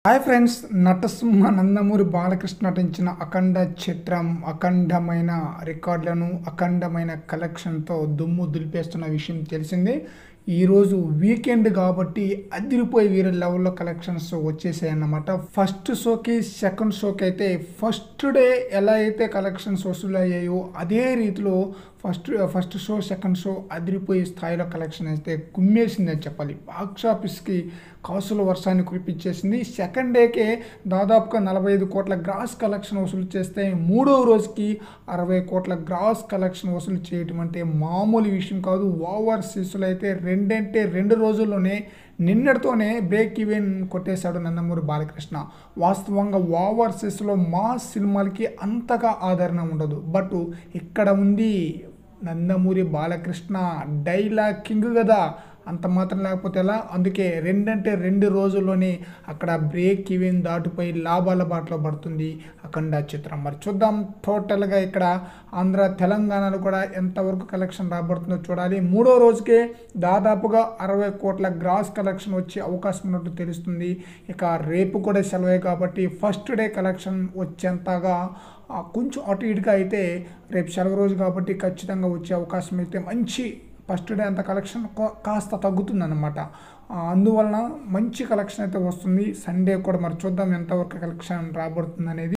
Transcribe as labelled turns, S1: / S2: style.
S1: hi friends నటసింహ నందమూరి బాలకృష్ణ నటించిన అఖండ చిత్రం అఖండమైన రికార్డులను అఖండమైన కలెక్షన్తో దుమ్ము దులిపేస్తున్న విషయం తెలిసిందే ఈరోజు వీకెండ్ కాబట్టి అదిరిపోయి వీరి లెవెల్లో కలెక్షన్స్ వచ్చేసాయి అన్నమాట ఫస్ట్ షోకి సెకండ్ షోకి అయితే ఫస్ట్ డే ఎలా అయితే కలెక్షన్స్ వసూలు అయ్యాయో అదే రీతిలో first first show second show అదిరిపోయే స్థాయిలో కలెక్షన్ అయితే కుమ్మేసిందని చెప్పాలి బాక్స్ ఆఫీస్కి కాసుల వర్షాన్ని కురిపించేసింది సెకండ్ డేకే దాదాపుగా నలభై ఐదు కోట్ల గ్రాస్ కలెక్షన్ వసూలు చేస్తే మూడవ రోజుకి అరవై కోట్ల గ్రాస్ కలెక్షన్ వసూలు చేయటం అంటే మామూలు విషయం కాదు ఓవర్సీస్లో అయితే రెండంటే రెండు రోజుల్లోనే నిన్నటితోనే బ్రేక్ ఈవెన్ కొట్టేశాడు నందమూరి బాలకృష్ణ వాస్తవంగా ఓవర్సీస్లో మా సినిమాలకి అంతగా ఆదరణ ఉండదు బట్ ఇక్కడ ఉంది నందమూరి బాలకృష్ణ డైలాగ్ కింగ్ కదా అంత మాత్రం లేకపోతే ఎలా అందుకే రెండంటే రెండు రోజుల్లోనే అక్కడ బ్రేక్ ఈవెన్ దాటిపోయి లాభాల బాటలో పడుతుంది అఖండ చిత్రం మరి చూద్దాం టోటల్గా ఇక్కడ ఆంధ్ర తెలంగాణలో కూడా ఎంతవరకు కలెక్షన్ రాబడుతుందో చూడాలి మూడో రోజుకే దాదాపుగా అరవై కోట్ల గ్రాస్ కలెక్షన్ వచ్చే అవకాశం ఉన్నట్టు తెలుస్తుంది ఇక రేపు కూడా సెలవే కాబట్టి ఫస్ట్ డే కలెక్షన్ వచ్చేంతగా ఆ, కొంచెం అటు ఇటుగా అయితే రేపు సెలవు రోజు కాబట్టి ఖచ్చితంగా వచ్చే అవకాశం అయితే మంచి ఫస్ట్ డే అంత కలెక్షన్ కా- కాస్త తగ్గుతుందన్నమాట ఆ, అందువలన మంచి కలెక్షన్ అయితే వస్తుంది సండే కూడా మరి చూద్దాం ఎంతవరకు కలెక్షన్ రాబడుతుంది అనేది